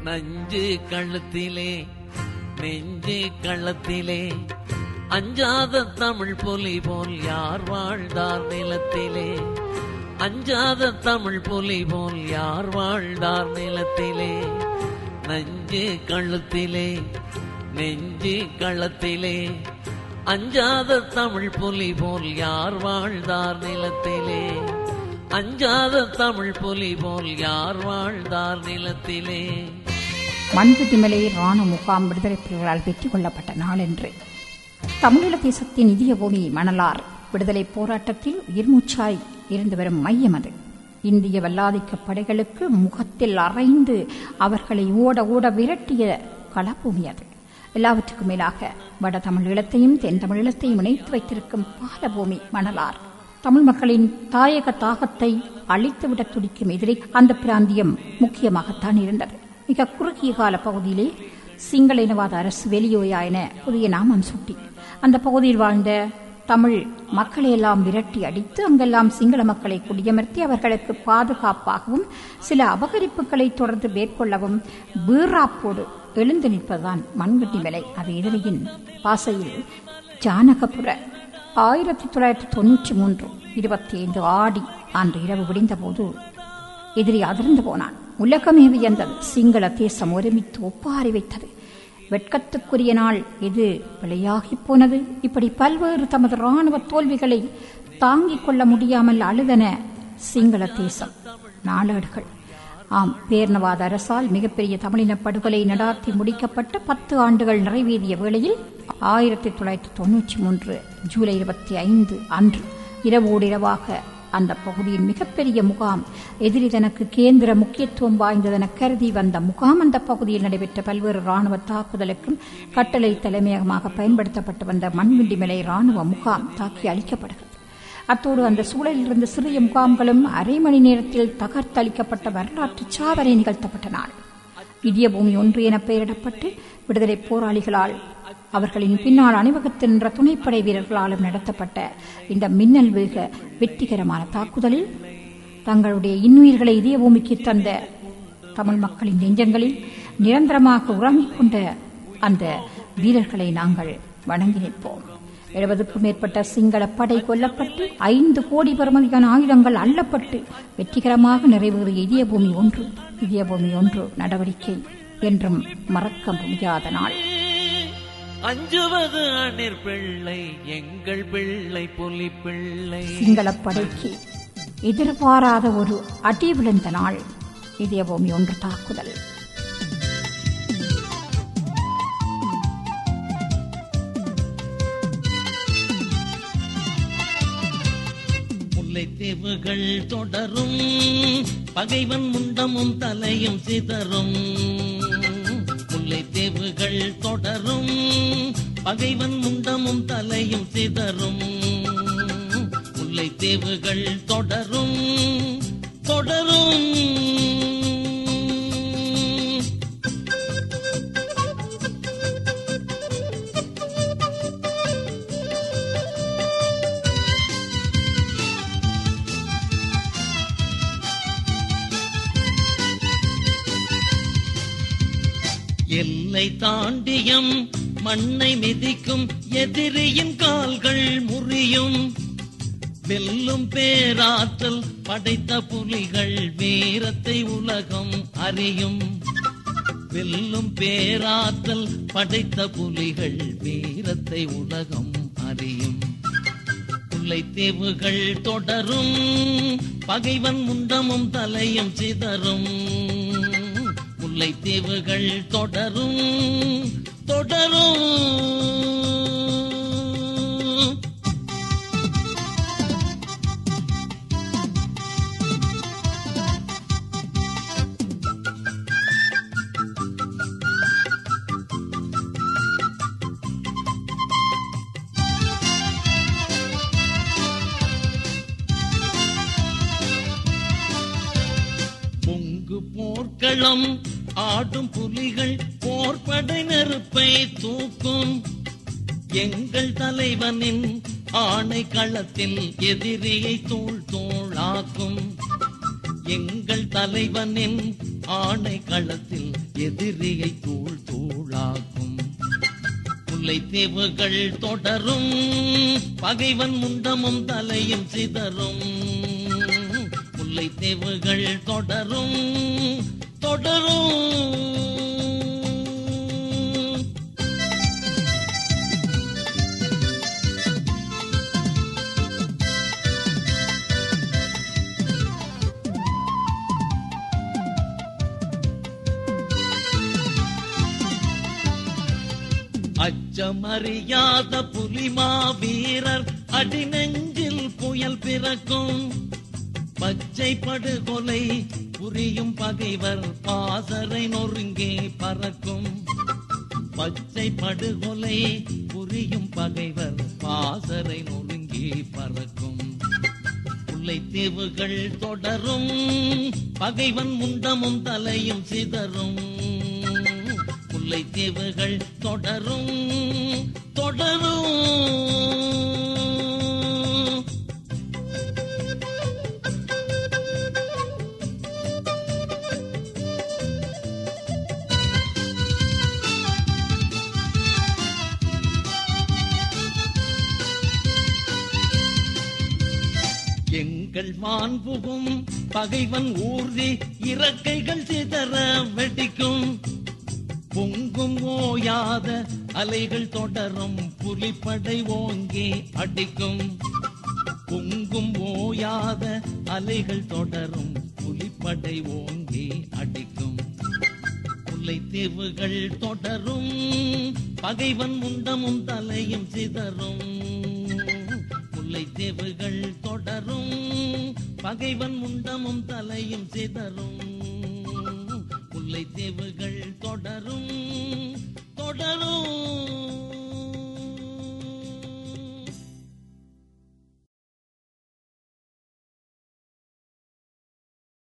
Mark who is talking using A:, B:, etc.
A: நஞ்சு கழுத்திலே நெஞ்சு கள்ளத்திலே அஞ்சாத தமிழ் புலி போல் யார் வாழ்ந்தார் நிலத்திலே அஞ்சாத தமிழ் புலி போல் யார் வாழ்ந்தார் நிலத்திலே நஞ்சு கழுத்திலே நெஞ்சு களத்திலே அஞ்சாத தமிழ் புலி போல் யார் வாழ்ந்தார் நிலத்திலே அஞ்சாத தமிழ் புலி போல் யார் வாழ்ந்தார் நிலத்திலே
B: மண்புதிமலை ராணுவ முகாம் விடுதலை புலிகளால் வெற்றி கொள்ளப்பட்ட நாள் என்று தமிழீழ தேசத்தின் இதய பூமி மணலார் விடுதலை போராட்டத்தில் உயிர்மூச்சாய் இருந்து வரும் மையம் அது இந்திய வல்லாதிக்க படைகளுக்கு முகத்தில் அரைந்து அவர்களை ஓட ஓட விரட்டிய களபூமி அது எல்லாவற்றுக்கும் மேலாக வட தமிழீழத்தையும் தென் தமிழீழத்தையும் இணைத்து வைத்திருக்கும் பாலபூமி மணலார் தமிழ் மக்களின் தாயக தாகத்தை அழித்துவிட துடிக்கும் எதிரே அந்த பிராந்தியம் முக்கியமாகத்தான் இருந்தது மிக குறுகிய கால பகுதியிலே சிங்கள இனவாத அரசு வெளியோயா என புதிய நாமம் சூட்டி அந்த பகுதியில் வாழ்ந்த தமிழ் மக்களை எல்லாம் விரட்டி அடித்து அங்கெல்லாம் சிங்கள மக்களை குடியமர்த்தி அவர்களுக்கு பாதுகாப்பாகவும் சில அபகரிப்புகளை தொடர்ந்து மேற்கொள்ளவும் வீராப்போடு எழுந்து நிற்பதுதான் மண்வெட்டி மலை அது எதிரியின் பாசையில் ஜானகபுர ஆயிரத்தி தொள்ளாயிரத்தி தொன்னூற்றி மூன்று இருபத்தி ஐந்து ஆடி அன்று இரவு விடிந்தபோது எதிரி அதிர்ந்து போனான் உலகமே வியந்தது சிங்கள தேசம் ஒருமித்து ஒப்பாரி வைத்தது வெட்கத்துக்குரிய நாள் இது விளையாகிப் போனது இப்படி பல்வேறு தமது ராணுவ தோல்விகளை தாங்கிக் கொள்ள முடியாமல் அழுதன சிங்கள தேசம் நாளேடுகள் ஆம் பேர்ணவாத அரசால் மிகப்பெரிய தமிழின படுகொலை நடாத்தி முடிக்கப்பட்ட பத்து ஆண்டுகள் நிறைவேறிய வேளையில் ஆயிரத்தி தொள்ளாயிரத்தி தொன்னூற்றி மூன்று ஜூலை இருபத்தி ஐந்து அன்று இரவோடு இரவாக அந்த பகுதியின் மிகப்பெரிய முகாம் எதிரி தனக்கு கேந்திர முக்கியத்துவம் வாய்ந்ததென கருதி வந்த முகாம் அந்த பகுதியில் நடைபெற்ற பல்வேறு ராணுவ தாக்குதலுக்கும் கட்டளை தலைமையகமாக பயன்படுத்தப்பட்டு வந்த மண்விண்டி மலை ராணுவ முகாம் தாக்கி அளிக்கப்படுகிறது அத்தோடு அந்த சூழலில் இருந்த சிறிய முகாம்களும் அரை மணி நேரத்தில் தகர்த்தளிக்கப்பட்ட வரலாற்று சாதனை நிகழ்த்தப்பட்ட நாள் இதய பூமி ஒன்று என பெயரிடப்பட்டு விடுதலை போராளிகளால் அவர்களின் பின்னால் அணிவகுத்து நின்ற துணைப்படை வீரர்களாலும் நடத்தப்பட்ட இந்த மின்னல் வேக வெற்றிகரமான தாக்குதலில் தங்களுடைய இன்னுயிர்களை இதய பூமிக்கு தந்த தமிழ் மக்களின் நெஞ்சங்களில் நிரந்தரமாக உறங்கிக் கொண்ட அந்த வீரர்களை நாங்கள் வணங்கி நிற்போம் எழுபதுக்கும் மேற்பட்ட சிங்கள படை கொல்லப்பட்டு ஐந்து கோடி பெறுமதியான ஆயுதங்கள் அள்ளப்பட்டு வெற்றிகரமாக நிறைவேறிய இதய பூமி ஒன்று இதய பூமி ஒன்று நடவடிக்கை என்றும் மறக்க முடியாத நாள்
A: அஞ்சுவது அணிர் பிள்ளை எங்கள் பிள்ளை புலி பிள்ளை
B: சிங்கள படைக்கு எதிர்பாராத ஒரு அடி விழுந்த நாள் இதய பூமி ஒன்று தாக்குதல்
A: முல்லைத்தீவுகள் தொடரும் பகைவன் முண்டமும் தலையும் சிதறும் முல்லைத்தீவுகள் தொடரும் பகைவன் முண்டமும் தலையும் சிதறும் முல்லைத்தீவுகள் தொடரும் தொடரும் எல்லை தாண்டியம் மண்ணை மிதிக்கும் எதிரியின் கால்கள் முறியும் வெல்லும் பேராற்றல் படைத்த புலிகள் வீரத்தை உலகம் அறியும் வெல்லும் பேராற்றல் படைத்த புலிகள் வீரத்தை உலகம் அறியும் முல்லைத்தீவுகள் தொடரும் பகைவன் முண்டமும் தலையும் சிதறும் முல்லைத்தீவுகள் தொடரும் தொடரும் பொங்கு போர்க்களம் ஆடும் புலிகள் போர்படை நெருப்பை தூக்கும் எங்கள் தலைவனின் ஆணை களத்தில் எதிரியை தோள் தோளாக்கும் எங்கள் தலைவனின் ஆணை களத்தில் எதிரியை தூள் தூளாக்கும் முல்லைத்தீவுகள் தொடரும் பகைவன் முண்டமும் தலையும் சிதறும் முல்லைத்தீவுகள் தொடரும் தொடரும் அச்சமறியாத புலிமா வீரர் அடிநெஞ்சில் புயல் பிறக்கும் பச்சை படுகொலை புரியும் பகைவர் பாசறை நொறுங்கே பறக்கும் பச்சை படுகொலை புரியும் பகைவர் பாசறை நொறுங்கே பறக்கும் முல்லைத்தீவுகள் தொடரும் பகைவன் முண்டமும் தலையும் சிதறும் முல்லைத்தீவுகள் தொடரும் தொடரும் எங்கள் வான் புகும் பகைவன் ஊர்தி இறக்கைகள் சிதற வெடிக்கும் பொங்கும் ஓயாத அலைகள் தொடரும் புலிப்படை ஓங்கி அடிக்கும் பொங்கும் ஓயாத அலைகள் தொடரும் புலிப்படை ஓங்கி அடிக்கும் முல்லைத்தீவுகள் தொடரும் பகைவன் முண்டமும் தலையும் சிதறும் முல்லைத்தீவுகள் தொடரும் பகைவன் முண்டமும் தலையும் சிதறும் முல்லைத்தீவுகள் தொடரும்